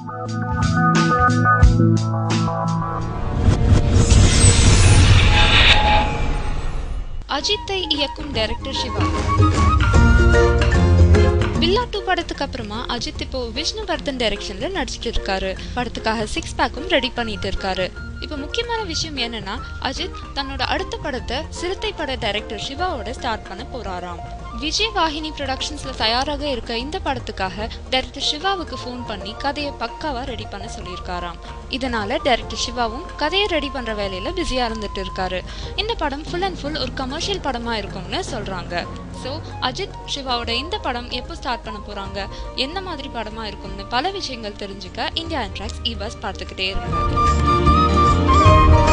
அஜித்தை இயக்கும் டைரக்டர் சிவா பில்லா டூ படத்துக்கு அப்புறமா அஜித் இப்போ விஷ்ணுவர்தன் டைரக்ஷன்ல நடிச்சிட்டு இருக்காரு படத்துக்காக சிக்ஸ் பேக்கும் ரெடி பண்ணிட்டு இருக்காரு இப்போ முக்கியமான விஷயம் என்னன்னா அஜித் தன்னோட அடுத்த படத்தை சிறுத்தை பட டைரக்டர் சிவாவோட ஸ்டார்ட் பண்ண போறாராம் விஜய் வாகினி ப்ரொடக்ஷன்ஸ்ல தயாராக இருக்க இந்த படத்துக்காக டைரக்டர் சிவாவுக்கு ஃபோன் பண்ணி கதையை பக்காவா ரெடி பண்ண சொல்லியிருக்காராம் இதனால டைரக்டர் சிவாவும் கதையை ரெடி பண்ற வேலையில பிஸியா இருந்துட்டு இருக்காரு இந்த படம் ஃபுல் அண்ட் ஃபுல் ஒரு கமர்ஷியல் படமா இருக்கும்னு சொல்றாங்க ஸோ அஜித் சிவாவோட இந்த படம் எப்போ ஸ்டார்ட் பண்ண போறாங்க என்ன மாதிரி படமா இருக்கும்னு பல விஷயங்கள் தெரிஞ்சுக்க இந்தியா இன்ட்ராக்ஸ் இவர்ஸ் பார்த்துக்கிட்டே இருங்க